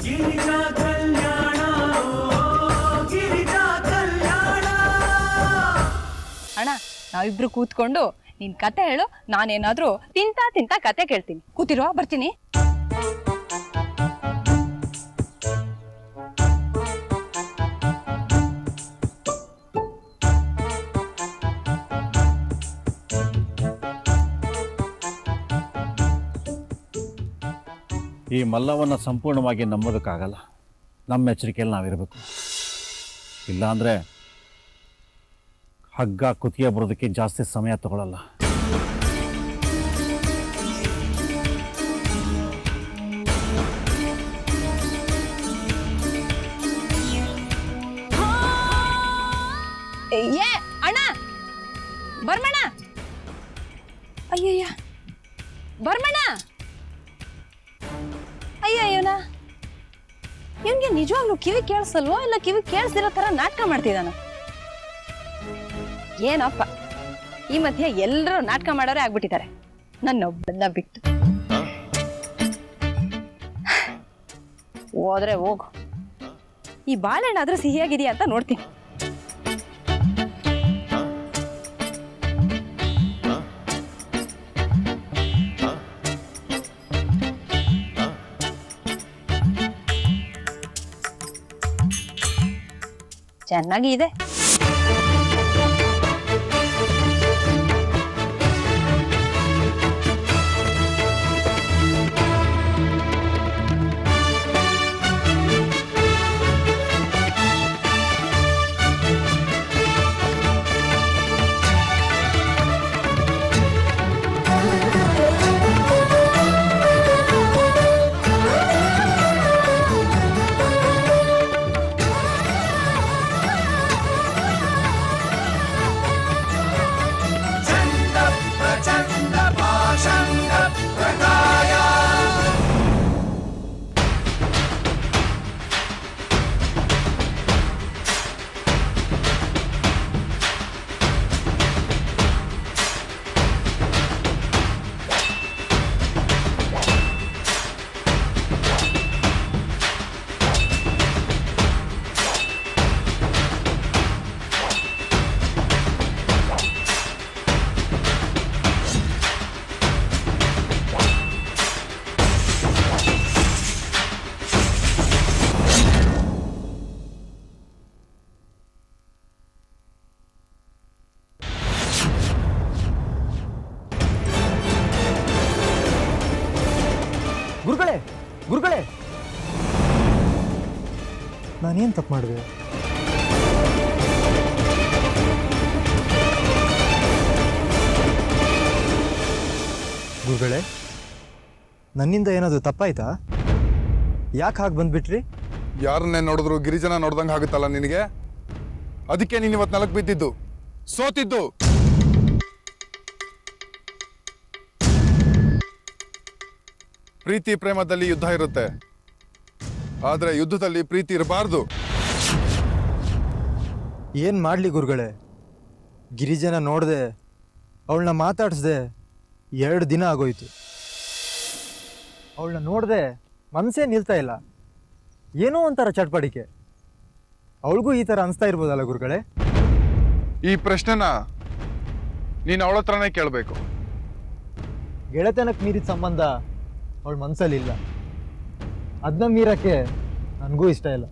ಗಿರಿಜಾ ಕಲ್ಯಾಣ ಗಿರಿಜಾ ಕಲ್ಯಾಣ ಅಣ್ಣ ನಾವಿಬ್ರು ಕೂತ್ಕೊಂಡು ನಿನ್ ಕತೆ ಹೇಳು ನಾನೇನಾದ್ರೂ ತಿಂತಾ ತಿಂತಾ ಕತೆ ಕೇಳ್ತೀನಿ ಕೂತಿರುವ ಬರ್ತೀನಿ ಈ ಮಲ್ಲವನ್ನು ಸಂಪೂರ್ಣವಾಗಿ ನಂಬೋದಕ್ಕಾಗಲ್ಲ ನಮ್ಮ ಎಚ್ಚರಿಕೆಯಲ್ಲಿ ನಾವಿರಬೇಕು ಇಲ್ಲಾಂದರೆ ಹಗ್ಗ ಕುತ್ತಿಗೆ ಬರೋದಕ್ಕೆ ಜಾಸ್ತಿ ಸಮಯ ತಗೊಳ್ಳಲ್ಲ ಏ ಅಣ್ಣ ಬರ್ಮಣ್ಣ ಅಯ್ಯಯ್ಯ ಬರ್ಮಣ್ಣ ಅಯ್ಯಯ್ಯೋನ ಇವನ್ಗೆ ನಿಜವಾಗ್ಲೂ ಕಿವಿ ಕೇಳಿಸಲ್ವೋ ಇಲ್ಲ ಕಿವಿ ಕೇಳಿಸ್ದಿರೋ ತರ ನಾಟಕ ಮಾಡ್ತಿದ್ದಾನ ಏನಪ್ಪ ಈ ಮಧ್ಯೆ ಎಲ್ಲರೂ ನಾಟಕ ಮಾಡೋರೇ ಆಗ್ಬಿಟ್ಟಿದ್ದಾರೆ ನನ್ನೊಬ್ಬನ್ನ ಬಿಟ್ಟು ಹೋದ್ರೆ ಹೋಗು ಈ ಬಾಳೆಹಣ್ಣಾದ್ರೂ ಸಿಹಿಯಾಗಿದೆಯಾ ಅಂತ ನೋಡ್ತೀನಿ ಚೆನ್ನಾಗಿ ಇದೆ ಚಂಡ ಪ್ರಚಂಡ ಭಾಷಂಡ ಪ್ರಕಾಯ ಗುರುಗಳೇ ಗುರುಗಳೇ ನಾನೇನು ತಪ್ಪು ಮಾಡಿದೆ ಗುರುಗಳೇ ನನ್ನಿಂದ ಏನಾದರೂ ತಪ್ಪಾಯ್ತಾ ಯಾಕೆ ಹಾಗೆ ಬಂದ್ಬಿಟ್ರಿ ಯಾರನ್ನೇ ನೋಡಿದ್ರು ಗಿರಿಜನ ನೋಡ್ದಂಗೆ ಆಗುತ್ತಲ್ಲ ನಿನಗೆ ಅದಕ್ಕೆ ನೀನು ಇವತ್ತು ನೆಲಕ್ಕೆ ಬಿದ್ದಿದ್ದು ಸೋತಿದ್ದು ಪ್ರೀತಿ ಪ್ರೇಮದಲ್ಲಿ ಯುದ್ಧ ಇರುತ್ತೆ ಆದ್ರೆ ಯುದ್ಧದಲ್ಲಿ ಪ್ರೀತಿ ಇರಬಾರ್ದು ಏನು ಮಾಡಲಿ ಗುರುಗಳೇ ಗಿರಿಜನ ನೋಡಿದೆ ಅವಳನ್ನ ಮಾತಾಡಿಸ್ದೆ ಎರಡು ದಿನ ಆಗೋಯ್ತು ಅವಳನ್ನ ನೋಡಿದೆ ಮನಸ್ಸೇ ನಿಲ್ತಾ ಇಲ್ಲ ಏನೋ ಒಂಥರ ಚಟ್ಪಡಿಕೆ ಅವಳಿಗೂ ಈ ಥರ ಅನಿಸ್ತಾ ಇರ್ಬೋದಲ್ಲ ಗುರುಗಳೇ ಈ ಪ್ರಶ್ನೆನ ನೀನು ಅವಳ ಹತ್ರನೇ ಕೇಳಬೇಕು ಗೆಳೆತನಕ್ಕೆ ಮೀರಿದ ಸಂಬಂಧ ಅವಳ ಮನಸ್ಸಲ್ಲಿ ಇಲ್ಲ ಅದನ್ನ ಮೀರಕ್ಕೆ ನನಗೂ ಇಷ್ಟ ಇಲ್ಲ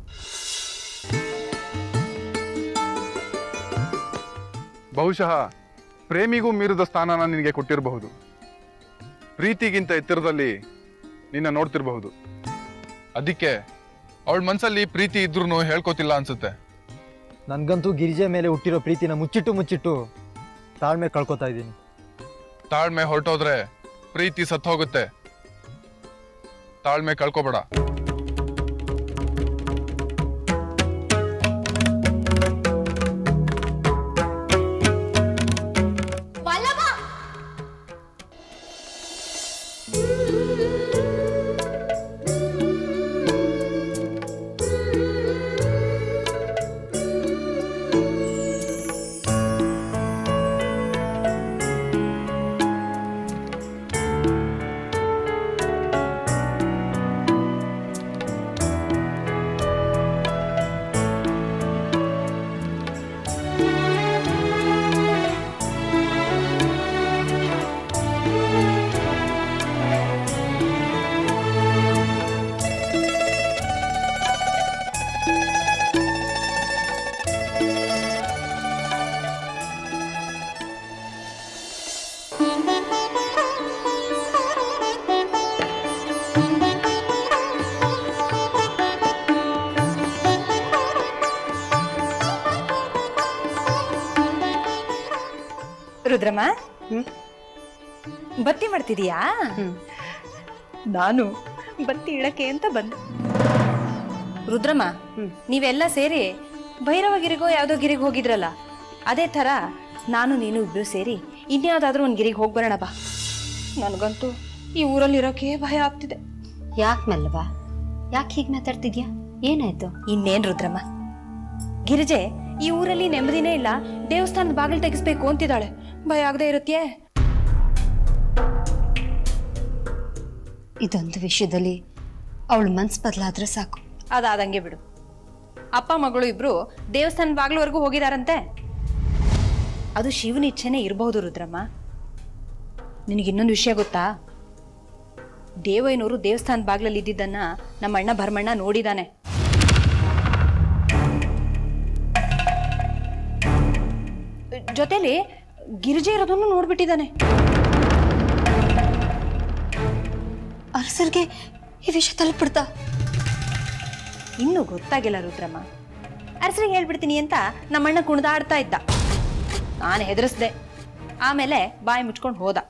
ಬಹುಶಃ ಪ್ರೇಮಿಗೂ ಮೀರಿದ ಸ್ಥಾನನ ನಿನಗೆ ಕೊಟ್ಟಿರಬಹುದು ಪ್ರೀತಿಗಿಂತ ಎತ್ತರದಲ್ಲಿ ನಿನ್ನ ನೋಡ್ತಿರಬಹುದು ಅದಕ್ಕೆ ಅವಳ ಮನ್ಸಲ್ಲಿ ಪ್ರೀತಿ ಇದ್ರೂ ಹೇಳ್ಕೊತಿಲ್ಲ ಅನ್ಸುತ್ತೆ ನನಗಂತೂ ಗಿರಿಜೆ ಮೇಲೆ ಹುಟ್ಟಿರೋ ಪ್ರೀತಿನ ಮುಚ್ಚಿಟ್ಟು ಮುಚ್ಚಿಟ್ಟು ತಾಳ್ಮೆ ಕಳ್ಕೊತಾ ಇದ್ದೀನಿ ತಾಳ್ಮೆ ಹೊರಟೋದ್ರೆ ಪ್ರೀತಿ ಸತ್ ಹೋಗುತ್ತೆ ತಾಳ್ಮೆ ಕಳ್ಕೊಬೇಡ ರುದ್ರಮ್ಮ ಬತ್ತಿ ಮಾಡ್ತಿದೀಯಾ ನಾನು ಬತ್ತಿ ಇಡಕ್ಕೆ ಅಂತ ಬಂದೆ ರುದ್ರಮ್ಮ ನೀವೆಲ್ಲ ಸೇರಿ ಭೈರವಗಿರಿಗೋ ಯಾವ್ದೋ ಗಿರಿಗೆ ಹೋಗಿದ್ರಲ್ಲ ಅದೇ ತರ ನಾನು ನೀನು ಇಬ್ರು ಸೇರಿ ಇನ್ಯಾವ್ದಾದ್ರೂ ಒಂದ್ ಗಿರಿಗೆ ಹೋಗಿ ಬರೋಣ ಬಾ ನನಗಂತೂ ಈ ಊರಲ್ಲಿ ಇರೋಕೆ ಭಯ ಆಗ್ತಿದೆ ಯಾಕೆ ಮಲ್ಲವಾ ಯಾಕೆ ಹೀಗೆ ಮಾತಾಡ್ತಿದ್ಯಾ ಏನಾಯ್ತು ಇನ್ನೇನ್ ರುದ್ರಮ್ಮ ಗಿರಿಜೆ ಈ ಊರಲ್ಲಿ ನೆಮ್ಮದಿನೇ ಇಲ್ಲ ದೇವಸ್ಥಾನದ ಬಾಗಿಲು ತೆಗಿಸ್ಬೇಕು ಅಂತಿದ್ದಾಳೆ ಭಯ ಆಗದೆ ಇರುತ್ತೆಯೇ ಇದೊಂದು ವಿಷಯದಲ್ಲಿ ಅವಳು ಮನ್ಸು ಬದಲಾದ್ರೆ ಸಾಕು ಅದಾದಂಗೆ ಬಿಡು ಅಪ್ಪ ಮಗಳು ಇಬ್ರು ದೇವಸ್ಥಾನ ಬಾಗ್ಲವರೆಗೂ ಹೋಗಿದಾರಂತೆ ಅದು ಶಿವನ ಇಚ್ಛೆನೇ ಇರಬಹುದು ರುದ್ರಮ್ಮ ನಿನಗೆ ಇನ್ನೊಂದು ವಿಷಯ ಗೊತ್ತಾ ದೇವಯ್ಯನವರು ದೇವಸ್ಥಾನದ ಬಾಗ್ಲಲ್ಲಿ ಇದ್ದಿದ್ದನ್ನ ನಮ್ಮ ಅಣ್ಣ ಭರಮಣ್ಣ ನೋಡಿದಾನೆ ಜೊತೆಲಿ ಗಿರಿಜೆ ಇರೋದನ್ನು ನೋಡ್ಬಿಟ್ಟಿದ್ದಾನೆ ಅರಸರ್ಗೆ ಈ ವಿಷಯ ತಲುಪಿಡ್ತಾ ಇನ್ನೂ ಗೊತ್ತಾಗಿಲ್ಲ ರುದ್ರಮ್ಮ ಅರಸರಿಗೆ ಹೇಳ್ಬಿಡ್ತೀನಿ ಅಂತ ನಮ್ಮಣ್ಣ ಕುಣಿದಾಡ್ತಾ ಇದ್ದ ನಾನು ಹೆದರಿಸ್ದೆ ಆಮೇಲೆ ಬಾಯಿ ಮುಚ್ಕೊಂಡು ಹೋದ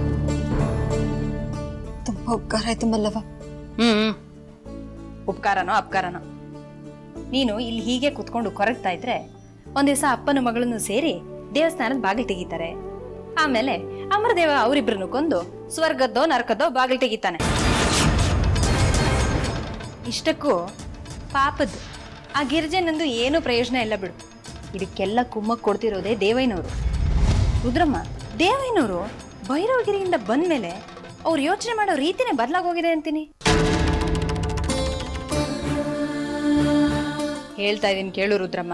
ತುಂಬಾ ಉಪಕಾರ ಆಯ್ತು ಮಲ್ಲವ ಹ್ಮ್ ಉಪಕಾರನೋ ಅಪಕಾರನೋ ನೀನು ಇಲ್ಲಿ ಹೀಗೆ ಕುತ್ಕೊಂಡು ಕೊರಗ್ತಾ ಇದ್ರೆ ಒಂದ್ ದಿವಸ ಅಪ್ಪನ ಮಗಳನ್ನು ಸೇರಿ ದೇವಸ್ಥಾನದ ಬಾಗಿಲು ತೆಗಿತಾರೆ ಆಮೇಲೆ ಅಮರದೇವ ಅವರಿಬ್ರನ್ನು ಕೊಂದು ಸ್ವರ್ಗದ್ದೋ ನರಕದ್ದೋ ಬಾಗಿಲು ತೆಗಿತಾನೆ ಇಷ್ಟಕ್ಕೂ ಪಾಪದ್ದು ಆ ಗಿರಿಜನಂದು ಏನೂ ಪ್ರಯೋಜನ ಇಲ್ಲ ಬಿಡು ಇದಕ್ಕೆಲ್ಲ ಕುಮ್ಮಕ್ ಕೊಡ್ತಿರೋದೇ ದೇವಯ್ಯನವರು ರುದ್ರಮ್ಮ ದೇವಯ್ಯನವರು ಭೈರವಗಿರಿಯಿಂದ ಬಂದ್ಮೇಲೆ ಅವ್ರು ಯೋಚನೆ ಮಾಡೋ ರೀತಿನೇ ಬದಲಾಗೋಗಿದೆ ಅಂತೀನಿ ಹೇಳ್ತಾ ಇದೀನಿ ಕೇಳು ರುದ್ರಮ್ಮ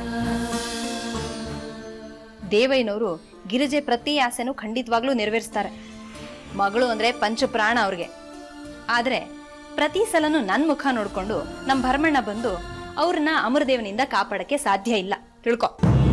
ದೇವಯ್ಯನವರು ಗಿರಿಜೆ ಪ್ರತಿ ಆಸೆನೂ ಖಂಡಿತವಾಗ್ಲೂ ನೆರವೇರಿಸ್ತಾರೆ ಮಗಳು ಅಂದ್ರೆ ಪಂಚ ಪ್ರಾಣ ಅವ್ರಿಗೆ ಆದ್ರೆ ಪ್ರತಿ ಸಲನೂ ನನ್ ಮುಖ ನೋಡ್ಕೊಂಡು ನಮ್ ಭರಮಣ್ಣ ಬಂದು ಅವ್ರನ್ನ ಅಮರದೇವನಿಂದ ಕಾಪಾಡಕ್ಕೆ ಸಾಧ್ಯ ಇಲ್ಲ ತಿಳ್ಕೊ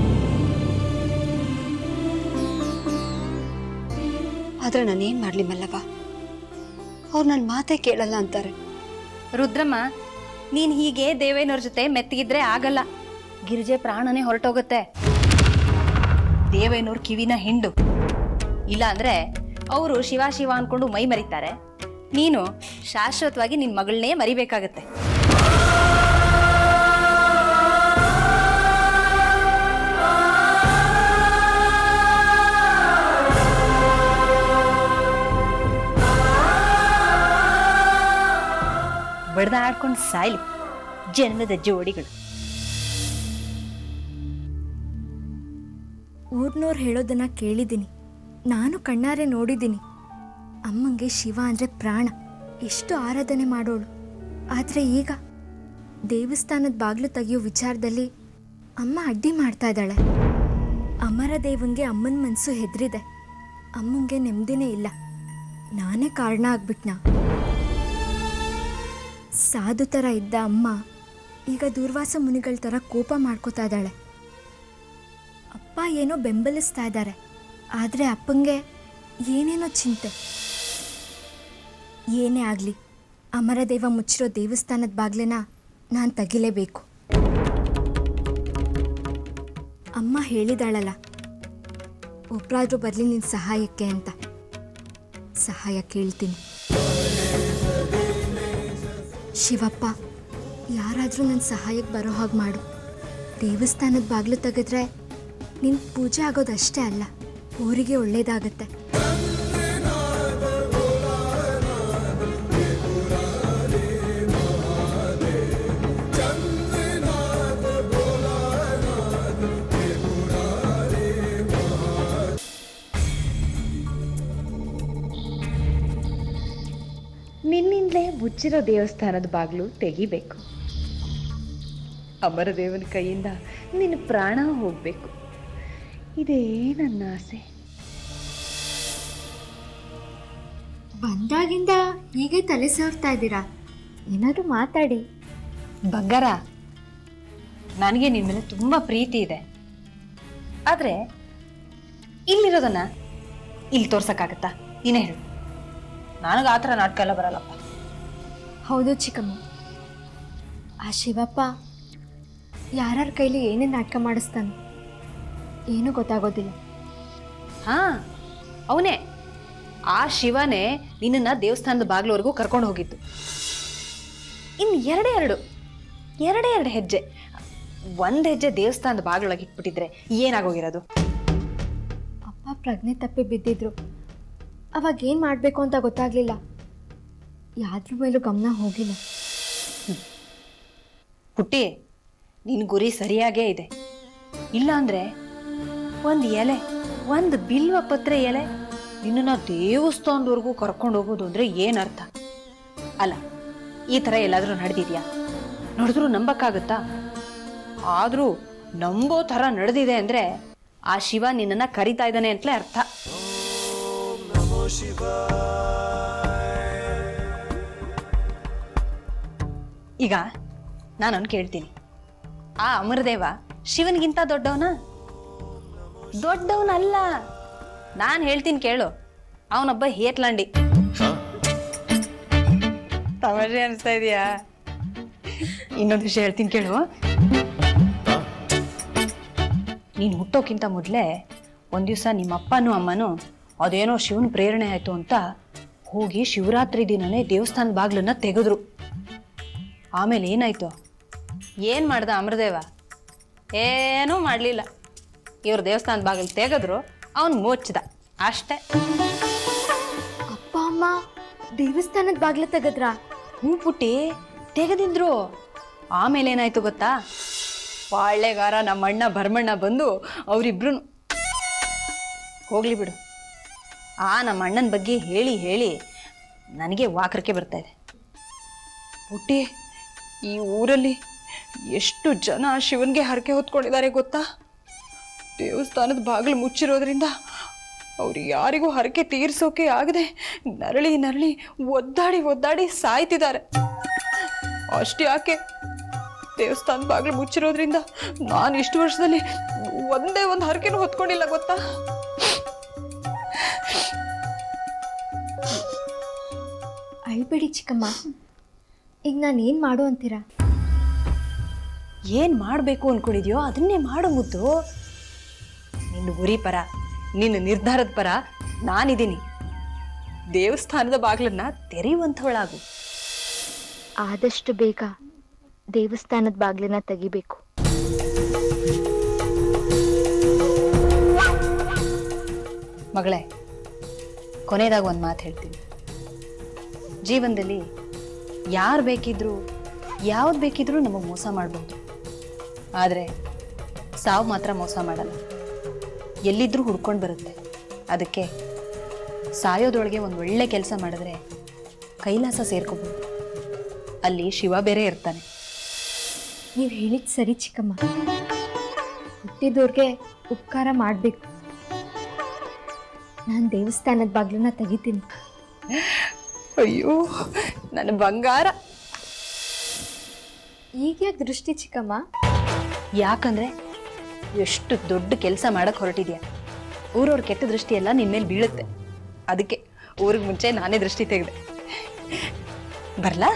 ಆದ್ರೆ ನಾನೇನ್ ಮಾಡ್ಲಿ ಮಲ್ಲವ ಅವ್ರು ನನ್ನ ಮಾತೇ ಕೇಳಲ್ಲ ಅಂತಾರೆ ರುದ್ರಮ್ಮ ನೀನ್ ಹೀಗೆ ದೇವೇನವ್ರ ಜೊತೆ ಮೆತ್ತಗಿದ್ರೆ ಆಗಲ್ಲ ಗಿರಿಜೆ ಪ್ರಾಣನೇ ಹೊರಟೋಗುತ್ತೆ ದೇವೇನವ್ರ ಕಿವಿನ ಹಿಂಡು ಇಲ್ಲ ಅಂದ್ರೆ ಅವರು ಶಿವ ಶಿವ ಅನ್ಕೊಂಡು ಮೈ ಮರಿತಾರೆ ನೀನು ಶಾಶ್ವತವಾಗಿ ನಿನ್ ಮಗಳನ್ನೇ ಮರಿಬೇಕಾಗತ್ತೆ ಬಡ್ದಾಡ್ಕೊಂಡು ಸಾಯ್ಲಿ ಜನ್ಮದ ಜೋಡಿಗಳು ಊರ್ನೋರು ಹೇಳೋದನ್ನ ಕೇಳಿದ್ದೀನಿ ನಾನು ಕಣ್ಣಾರೆ ನೋಡಿದ್ದೀನಿ ಅಮ್ಮಂಗೆ ಶಿವ ಅಂದರೆ ಪ್ರಾಣ ಎಷ್ಟು ಆರಾಧನೆ ಮಾಡೋಳು ಆದರೆ ಈಗ ದೇವಸ್ಥಾನದ ಬಾಗಿಲು ತೆಗೆಯೋ ವಿಚಾರದಲ್ಲಿ ಅಮ್ಮ ಅಡ್ಡಿ ಮಾಡ್ತಾ ಇದ್ದಾಳೆ ಅಮರ ದೇವಂಗೆ ಅಮ್ಮನ ಮನಸ್ಸು ಹೆದರಿದೆ ಅಮ್ಮಂಗೆ ನೆಮ್ಮದಿನೇ ಇಲ್ಲ ನಾನೇ ಕಾರಣ ಆಗ್ಬಿಟ್ನಾ ಸಾಧು ಥರ ಇದ್ದ ಅಮ್ಮ ಈಗ ದೂರ್ವಾಸ ಮುನಿಗಳ ಥರ ಕೋಪ ಮಾಡ್ಕೋತಾ ಇದ್ದಾಳೆ ಅಪ್ಪ ಏನೋ ಬೆಂಬಲಿಸ್ತಾ ಇದ್ದಾರೆ ಆದರೆ ಅಪ್ಪಂಗೆ ಏನೇನೋ ಚಿಂತೆ ಏನೇ ಆಗಲಿ ಅಮರದೇವ ಮುಚ್ಚಿರೋ ದೇವಸ್ಥಾನದ ಬಾಗ್ಲನ್ನ ನಾನು ತೆಗಿಲೇಬೇಕು ಅಮ್ಮ ಹೇಳಿದಾಳಲ್ಲ ಒಬ್ಬರಾದ್ರೂ ಬರಲಿ ನಿನ್ನ ಸಹಾಯಕ್ಕೆ ಅಂತ ಸಹಾಯ ಕೇಳ್ತೀನಿ ಶಿವಪ್ಪ ಯಾರಾದರೂ ನನ್ನ ಸಹಾಯಕ್ಕೆ ಬರೋ ಹಾಗೆ ಮಾಡು ದೇವಸ್ಥಾನದ ಬಾಗಿಲು ತೆಗೆದ್ರೆ ನಿನ್ನ ಪೂಜೆ ಆಗೋದಷ್ಟೇ ಅಲ್ಲ ಊರಿಗೆ ಒಳ್ಳೇದಾಗತ್ತೆ ನಿನ್ನಿಂದಲೇ ಮುಚ್ಚಿರೋ ದೇವಸ್ಥಾನದ ಬಾಗಿಲು ತೆಗಿಬೇಕು ಅಮರದೇವನ ಕೈಯಿಂದ ನಿನ್ನ ಪ್ರಾಣ ಹೋಗ್ಬೇಕು ಇದೇ ನನ್ನ ಆಸೆ ಬಂದಾಗಿಂದ ಹೀಗೆ ತಲೆ ಸಾರ್ತಾ ಇದ್ದೀರಾ ಏನಾದರೂ ಮಾತಾಡಿ ಬಂಗಾರ ನನಗೆ ನಿನ್ನ ಮೇಲೆ ತುಂಬ ಪ್ರೀತಿ ಇದೆ ಆದರೆ ಇಲ್ಲಿರೋದನ್ನ ಇಲ್ಲಿ ತೋರ್ಸಕ್ಕಾಗತ್ತಾ ನೀನೇ ಹೇಳು ನನಗೆ ಆ ಥರ ನಾಟಕ ಎಲ್ಲ ಬರಲ್ಲಪ್ಪ ಹೌದು ಚಿಕ್ಕಮ್ಮ ಆ ಶಿವಪ್ಪ ಯಾರ್ಯಾರ ಕೈಲಿ ಏನೇನು ನಾಟಕ ಮಾಡಿಸ್ತಾನೆ ಏನೂ ಗೊತ್ತಾಗೋದಿಲ್ಲ ಹಾ ಅವನೇ ಆ ಶಿವನೇ ನಿನ್ನನ್ನು ದೇವಸ್ಥಾನದ ಬಾಗಿಲವರೆಗೂ ಕರ್ಕೊಂಡು ಹೋಗಿದ್ದು ಇನ್ನು ಎರಡೇ ಎರಡು ಎರಡೇ ಎರಡು ಹೆಜ್ಜೆ ಒಂದು ಹೆಜ್ಜೆ ದೇವಸ್ಥಾನದ ಬಾಗಿಲೊಳಗೆ ಇಟ್ಬಿಟ್ಟಿದ್ರೆ ಏನಾಗೋಗಿರೋದು ಅಪ್ಪ ಪ್ರಜ್ಞೆ ತಪ್ಪಿ ಬಿದ್ದಿದ್ರು ಅವಾಗ ಏನು ಮಾಡಬೇಕು ಅಂತ ಗೊತ್ತಾಗಲಿಲ್ಲ ಯಾದ್ರ ಮೇಲೂ ಗಮನ ಹೋಗಿಲ್ಲ ಪುಟ್ಟಿ ನಿನ್ನ ಗುರಿ ಸರಿಯಾಗೇ ಇದೆ ಇಲ್ಲ ಅಂದ್ರೆ ಒಂದು ಎಲೆ ಒಂದು ಬಿಲ್ವ ಪತ್ರೆ ಎಲೆ ನಿನ್ನನ್ನು ದೇವಸ್ಥಾನದವರೆಗೂ ಕರ್ಕೊಂಡು ಹೋಗೋದು ಅಂದ್ರೆ ಏನರ್ಥ ಅಲ್ಲ ಈ ಥರ ಎಲ್ಲಾದರೂ ನಡೆದಿದ್ಯಾ ನೋಡಿದ್ರು ನಂಬಕ್ಕಾಗುತ್ತಾ ಆದರೂ ನಂಬೋ ಥರ ನಡೆದಿದೆ ಅಂದ್ರೆ ಆ ಶಿವ ನಿನ್ನನ್ನು ಕರಿತಾ ಇದ್ದಾನೆ ಅಂತಲೇ ಅರ್ಥ ಈಗ ನಾನೊಂದು ಕೇಳ್ತೀನಿ ಆ ಅಮರದೇವ ಶಿವನಿಗಿಂತ ದೊಡ್ಡವನ ದೊಡ್ಡವನಲ್ಲ ನಾನು ಹೇಳ್ತೀನಿ ಕೇಳು ಅವನೊಬ್ಬ ಹೇತ್ಲಂಡಿ ತಮಾಷೆ ಅನಿಸ್ತಾ ಇದೆಯಾ ಇನ್ನೊಂದು ವಿಷಯ ಹೇಳ್ತೀನಿ ಕೇಳು ನೀನು ಹುಟ್ಟೋಕ್ಕಿಂತ ಮೊದಲೇ ಒಂದು ದಿವಸ ನಿಮ್ಮ ಅಪ್ಪನೂ ಅಮ್ಮನೂ ಅದೇನೋ ಶಿವನ ಪ್ರೇರಣೆ ಆಯಿತು ಅಂತ ಹೋಗಿ ಶಿವರಾತ್ರಿ ದಿನನೇ ದೇವಸ್ಥಾನದ ಬಾಗಿಲನ್ನ ತೆಗೆದ್ರು ಆಮೇಲೆ ಏನಾಯ್ತು ಏನು ಮಾಡ್ದ ಅಮರದೇವ ಏನೂ ಮಾಡಲಿಲ್ಲ ಇವ್ರು ದೇವಸ್ಥಾನದ ಬಾಗಿಲು ತೆಗೆದ್ರು ಅವನು ಮುಚ್ಚಿದ ಅಷ್ಟೇ ಅಪ್ಪ ಅಮ್ಮ ದೇವಸ್ಥಾನದ ಬಾಗ್ಲ ತೆಗದ್ರಾ ಹ್ಞೂ ಪುಟ್ಟಿ ತೆಗೆದಿದ್ರು ಆಮೇಲೆ ಏನಾಯ್ತು ಗೊತ್ತಾ ಪಾಳ್ಳೆಗಾರ ನಮ್ಮ ಅಣ್ಣ ಭರಮಣ್ಣ ಬಂದು ಅವರಿಬ್ರು ಹೋಗ್ಲಿ ಬಿಡು ಆ ನಮ್ಮ ಅಣ್ಣನ ಬಗ್ಗೆ ಹೇಳಿ ಹೇಳಿ ನನಗೆ ವಾಕರಿಕೆ ಬರ್ತಾ ಇದೆ ಪುಟ್ಟಿ ಈ ಊರಲ್ಲಿ ಎಷ್ಟು ಜನ ಶಿವನಿಗೆ ಹರಕೆ ಹೊತ್ಕೊಂಡಿದ್ದಾರೆ ಗೊತ್ತಾ ದೇವಸ್ಥಾನದ ಬಾಗಿಲು ಮುಚ್ಚಿರೋದ್ರಿಂದ ಅವ್ರು ಯಾರಿಗೂ ಹರಕೆ ತೀರ್ಸೋಕೆ ಆಗದೆ ನರಳಿ ನರಳಿ ಒದ್ದಾಡಿ ಒದ್ದಾಡಿ ಸಾಯ್ತಿದ್ದಾರೆ ಅಷ್ಟೇ ಯಾಕೆ ದೇವಸ್ಥಾನದ ಬಾಗಿಲು ಮುಚ್ಚಿರೋದ್ರಿಂದ ನಾನು ಇಷ್ಟು ವರ್ಷದಲ್ಲಿ ಒಂದೇ ಒಂದು ಹರಕೆನೂ ಹೊತ್ಕೊಂಡಿಲ್ಲ ಗೊತ್ತಾ ಅಳ್ಬೇಡಿ ಚಿಕ್ಕಮ್ಮ ಈಗ ನಾನು ಏನು ಮಾಡು ಅಂತೀರಾ ಏನು ಮಾಡಬೇಕು ಅಂದ್ಕೊಂಡಿದ್ಯೋ ಅದನ್ನೇ ಮಾಡು ಮುದ್ದು ನಿನ್ನ ಗುರಿ ಪರ ನಿನ್ನ ನಿರ್ಧಾರದ ಪರ ನಾನಿದ್ದೀನಿ ದೇವಸ್ಥಾನದ ಬಾಗಿಲನ್ನ ತೆರೆಯುವಂಥವಳಾಗು ಆದಷ್ಟು ಬೇಗ ದೇವಸ್ಥಾನದ ಬಾಗ್ಲನ್ನ ತೆಗಿಬೇಕು ಮಗಳೇ ಕೊನೆಯದಾಗ ಒಂದು ಮಾತು ಹೇಳ್ತೀನಿ ಜೀವನದಲ್ಲಿ ಯಾರು ಬೇಕಿದ್ರು ಯಾವ್ದು ಬೇಕಿದ್ರೂ ನಮಗೆ ಮೋಸ ಮಾಡ್ಬೋದು ಆದರೆ ಸಾವು ಮಾತ್ರ ಮೋಸ ಮಾಡಲ್ಲ ಎಲ್ಲಿದ್ರೂ ಹುಡ್ಕೊಂಡು ಬರುತ್ತೆ ಅದಕ್ಕೆ ಸಾಯೋದ್ರೊಳಗೆ ಒಂದು ಒಳ್ಳೆ ಕೆಲಸ ಮಾಡಿದ್ರೆ ಕೈಲಾಸ ಸೇರ್ಕೋಬೋದು ಅಲ್ಲಿ ಶಿವ ಬೇರೆ ಇರ್ತಾನೆ ನೀವು ಹೇಳಿದ ಸರಿ ಚಿಕ್ಕಮ್ಮ ಹುಟ್ಟಿದವ್ರಿಗೆ ಉಪಕಾರ ಮಾಡಬೇಕು ನಾನು ದೇವಸ್ಥಾನದ ಬಾಗ್ಲನ್ನ ತೆಗಿತೀನಿ ಅಯ್ಯೋ ನನ್ನ ಬಂಗಾರ ಈಗ ಯಾಕೆ ದೃಷ್ಟಿ ಚಿಕ್ಕಮ್ಮ ಯಾಕಂದ್ರೆ ಎಷ್ಟು ದೊಡ್ಡ ಕೆಲಸ ಮಾಡಕ್ ಹೊರಟಿದ್ಯಾ ಊರವ್ರ ಕೆಟ್ಟ ದೃಷ್ಟಿ ಎಲ್ಲ ನಿನ್ ಮೇಲೆ ಬೀಳುತ್ತೆ ಅದಕ್ಕೆ ಊರಿಗೆ ಮುಂಚೆ ನಾನೇ ದೃಷ್ಟಿ ತೆಗೆದೆ ಬರ್ಲಾ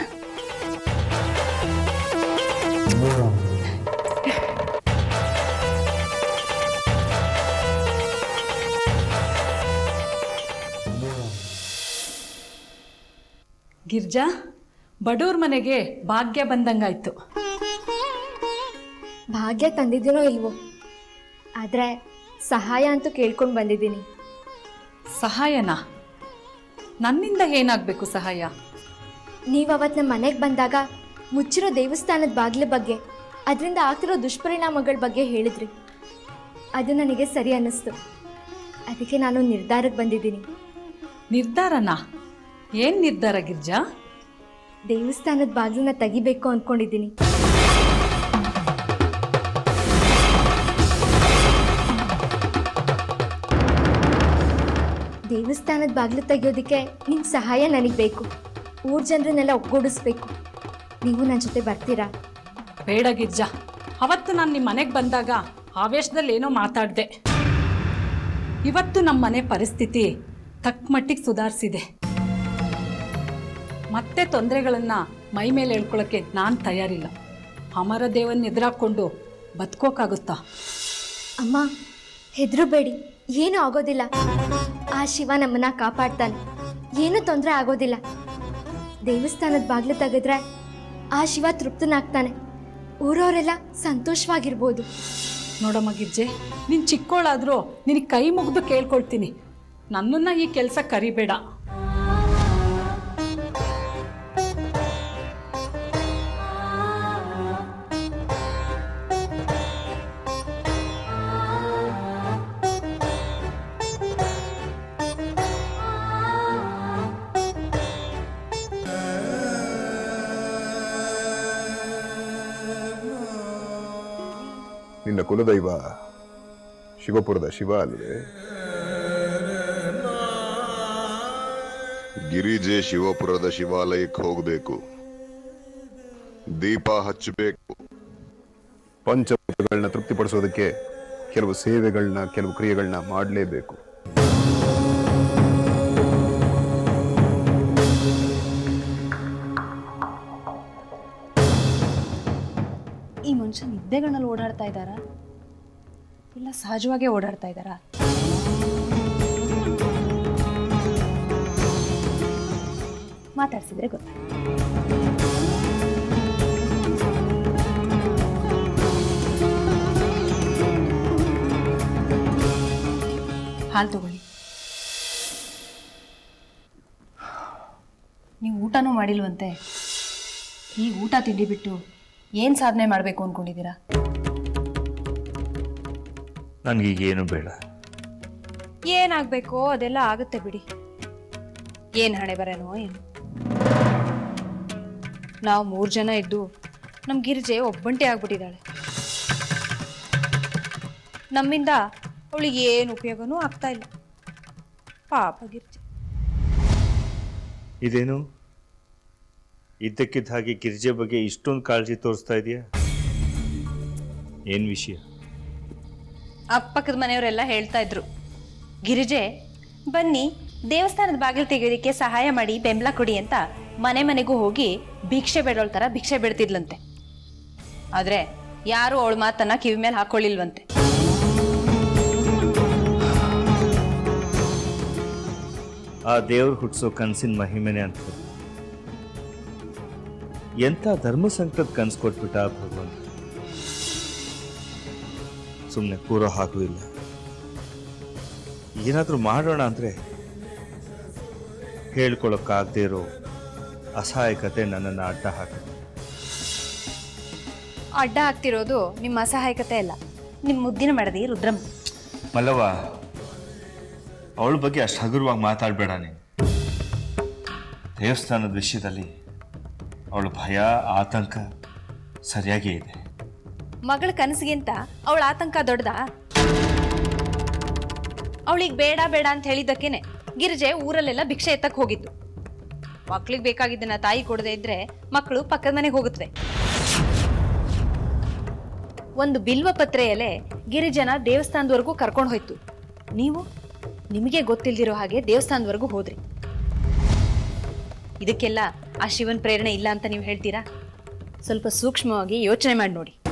ಗಿರ್ಜಾ ಬಡವ್ರ ಮನೆಗೆ ಭಾಗ್ಯ ಬಂದಂಗಾಯ್ತು ಭಾಗ್ಯ ತಂದಿದ್ದೀನೋ ಇಲ್ವೋ ಆದರೆ ಸಹಾಯ ಅಂತೂ ಕೇಳ್ಕೊಂಡು ಬಂದಿದ್ದೀನಿ ಸಹಾಯನಾ ನನ್ನಿಂದ ಏನಾಗಬೇಕು ಸಹಾಯ ನೀವು ಅವತ್ತು ನಮ್ಮ ಮನೆಗೆ ಬಂದಾಗ ಮುಚ್ಚಿರೋ ದೇವಸ್ಥಾನದ ಬಾಗಿಲ ಬಗ್ಗೆ ಅದರಿಂದ ಆಗ್ತಿರೋ ದುಷ್ಪರಿಣಾಮಗಳ ಬಗ್ಗೆ ಹೇಳಿದ್ರಿ ಅದು ನನಗೆ ಸರಿ ಅನ್ನಿಸ್ತು ಅದಕ್ಕೆ ನಾನು ನಿರ್ಧಾರಕ್ಕೆ ಬಂದಿದ್ದೀನಿ ನಿರ್ಧಾರನಾ ಏನ್ ನಿರ್ಧಾರ ಗಿರ್ಜಾ ದೇವಸ್ಥಾನದ ಬಾಗಿಲನ್ನ ತೆಗಿಬೇಕು ಅಂದ್ಕೊಂಡಿದ್ದೀನಿ ದೇವಸ್ಥಾನದ ಬಾಗಿಲು ತೆಗಿಯೋದಕ್ಕೆ ನಿಮ್ಮ ಸಹಾಯ ನನಗೆ ಬೇಕು ಊರ್ ಜನರನ್ನೆಲ್ಲ ಒಗ್ಗೂಡಿಸ್ಬೇಕು ನೀವು ನನ್ನ ಜೊತೆ ಬರ್ತೀರಾ ಬೇಡ ಗಿರ್ಜಾ ಅವತ್ತು ನಾನು ನಿಮ್ಮ ಮನೆಗೆ ಬಂದಾಗ ಆವೇಶದಲ್ಲಿ ಏನೋ ಮಾತಾಡಿದೆ ಇವತ್ತು ನಮ್ಮ ಮನೆ ಪರಿಸ್ಥಿತಿ ತಕ್ಕ ಮಟ್ಟಿಗೆ ಸುಧಾರಿಸಿದೆ ಮತ್ತೆ ತೊಂದರೆಗಳನ್ನು ಮೈ ಮೇಲೆ ಹೇಳ್ಕೊಳಕ್ಕೆ ನಾನು ತಯಾರಿಲ್ಲ ಅಮರ ದೇವನ್ನ ಎದುರಾಕೊಂಡು ಬದುಕೋಕ್ಕಾಗುತ್ತಾ ಅಮ್ಮ ಹೆದರಬೇಡಿ ಏನೂ ಆಗೋದಿಲ್ಲ ಆ ಶಿವ ನಮ್ಮನ್ನ ಕಾಪಾಡ್ತಾನೆ ಏನೂ ತೊಂದರೆ ಆಗೋದಿಲ್ಲ ದೇವಸ್ಥಾನದ ಬಾಗಿಲು ತೆಗೆದ್ರೆ ಆ ಶಿವ ತೃಪ್ತನಾಗ್ತಾನೆ ಊರವರೆಲ್ಲ ಸಂತೋಷವಾಗಿರ್ಬೋದು ನೋಡಮ್ಮ ಗಿರ್ಜೆ ನೀನು ಚಿಕ್ಕೋಳಾದರೂ ನಿನಗೆ ಕೈ ಮುಗಿದು ಕೇಳ್ಕೊಳ್ತೀನಿ ನನ್ನನ್ನು ಈ ಕೆಲಸ ಕರಿಬೇಡ ನಿನ್ನ ಕುಲದೈವ ಶಿವಪುರದ ಶಿವ ಅಲ್ಲದೆ ಗಿರಿಜೆ ಶಿವಪುರದ ಶಿವಾಲಯಕ್ಕೆ ಹೋಗಬೇಕು ದೀಪ ಹಚ್ಚಬೇಕು ಪಂಚಭೂತಗಳನ್ನ ತೃಪ್ತಿಪಡಿಸೋದಕ್ಕೆ ಕೆಲವು ಸೇವೆಗಳನ್ನ ಕೆಲವು ಕ್ರಿಯೆಗಳನ್ನ ಮಾಡಲೇಬೇಕು ಈ ಮನುಷ್ಯ ನಿದ್ದೆಗಳಲ್ಲಿ ಓಡಾಡ್ತಾ ಇದ್ದಾರಾ ಇಲ್ಲ ಸಹಜವಾಗೇ ಓಡಾಡ್ತಾ ಇದ್ದಾರಾ ಮಾತಾಡ್ಸಿದ್ರೆ ಗೊತ್ತಾಗ ಹಾಲು ತಗೊಳ್ಳಿ ನೀವು ಊಟನೂ ಮಾಡಿಲ್ವಂತೆ ಈ ಊಟ ತಿಂಡಿ ಬಿಟ್ಟು ಏನು ಸಾಧನೆ ಮಾಡಬೇಕು ಅಂದ್ಕೊಂಡಿದ್ದೀರಾ ನನಗೀಗೇನು ಬೇಡ ಏನಾಗಬೇಕೋ ಅದೆಲ್ಲ ಆಗುತ್ತೆ ಬಿಡಿ ಏನು ಹಣೆ ಬರೇನೋ ಏನು ನಾವು ಮೂರು ಜನ ಇದ್ದು ನಮ್ಮ ಗಿರಿಜೆ ಒಬ್ಬಂಟಿ ಆಗ್ಬಿಟ್ಟಿದ್ದಾಳೆ ನಮ್ಮಿಂದ ಅವಳಿಗೆ ಏನು ಉಪಯೋಗನೂ ಆಗ್ತಾ ಇಲ್ಲ ಪಾಪ ಗಿರಿಜೆ ಇದೇನು ಇದ್ದಕ್ಕಿದ್ದ ಹಾಗೆ ಗಿರಿಜೆ ಬಗ್ಗೆ ಇಷ್ಟೊಂದು ಕಾಳಜಿ ತೋರಿಸ್ತಾ ಇದೆಯಾ ಏನು ವಿಷಯ ಅಕ್ಕಪಕ್ಕದ ಮನೆಯವರೆಲ್ಲ ಹೇಳ್ತಾ ಇದ್ರು ಗಿರಿಜೆ ಬನ್ನಿ ದೇವಸ್ಥಾನದ ಬಾಗಿಲು ತೆಗೆಯೋದಕ್ಕೆ ಸಹಾಯ ಮಾಡಿ ಬೆಂಬಲ ಕೊಡಿ ಅಂತ ಮನೆ ಮನೆಗೂ ಹೋಗಿ ಭಿಕ್ಷೆ ಬೇಡೋಳ್ ಥರ ಭಿಕ್ಷೆ ಬಿಡ್ತಿದ್ಲಂತೆ ಆದ್ರೆ ಯಾರು ಅವಳ ಮಾತನ್ನ ಕಿವಿ ಮೇಲೆ ಹಾಕೊಳ್ಳಿಲ್ವಂತೆ ಆ ದೇವ್ರು ಹುಟ್ಟಿಸೋ ಕನಸಿನ ಮಹಿಮೆನೆ ಅಂತ ಎಂಥ ಧರ್ಮ ಸಂಕಟದ ಕನಸು ಕೊಟ್ಬಿಟ್ಟ ಆ ಭಗವಂತ ಸುಮ್ಮನೆ ಕೂರೋ ಹಾಗೂ ಇಲ್ಲ ಏನಾದರೂ ಮಾಡೋಣ ಅಂದರೆ ಹೇಳ್ಕೊಳಕ್ಕಾಗದೇ ಇರೋ ಅಸಹಾಯಕತೆ ನನ್ನನ್ನು ಅಡ್ಡ ಹಾಕುತ್ತೆ ಅಡ್ಡ ಆಗ್ತಿರೋದು ನಿಮ್ಮ ಅಸಹಾಯಕತೆ ಅಲ್ಲ ನಿಮ್ಮ ಮುದ್ದಿನ ಮಡದಿ ರುದ್ರಮ್ಮ ಮಲ್ಲವ್ವ ಅವಳ ಬಗ್ಗೆ ಅಷ್ಟು ಹಗುರವಾಗಿ ಮಾತಾಡಬೇಡ ನೀನು ದೇವಸ್ಥಾನದ ವಿಷಯದಲ್ಲಿ ಅವಳ ಭಯ ಆತಂಕ ಸರಿಯಾಗೇ ಇದೆ ಮಗಳ ಕನಸಿಗಿಂತ ಅವಳ ಆತಂಕ ದೊಡ್ಡದ ಅವಳಿಗೆ ಬೇಡ ಬೇಡ ಅಂತ ಹೇಳಿದ್ದಕ್ಕೇನೆ ಗಿರಿಜೆ ಊರಲ್ಲೆಲ್ಲ ಭಿಕ್ಷೆ ಎತ್ತಕ್ ಹೋಗಿದ್ದು ಮಕ್ಳಿಗೆ ಬೇಕಾಗಿದ್ದನ್ನ ತಾಯಿ ಕೊಡದೆ ಇದ್ರೆ ಮಕ್ಕಳು ಪಕ್ಕದ ಮನೆಗೆ ಹೋಗುತ್ತವೆ ಒಂದು ಬಿಲ್ವ ಪತ್ರೆ ಎಲೆ ಗಿರಿಜನ ದೇವಸ್ಥಾನದವರೆಗೂ ಕರ್ಕೊಂಡು ಹೋಯ್ತು ನೀವು ನಿಮಗೆ ಗೊತ್ತಿಲ್ದಿರೋ ಹಾಗೆ ದೇವಸ್ಥಾನದವರೆಗೂ ಹೋದ್ರಿ ಇದಕ್ಕೆಲ್ಲ ಆ ಶಿವನ್ ಪ್ರೇರಣೆ ಇಲ್ಲ ಅಂತ ನೀವು ಹೇಳ್ತೀರಾ ಸ್ವಲ್ಪ ಸೂಕ್ಷ್ಮವಾಗಿ ಯೋಚನೆ ಮಾಡಿ ನೋಡಿ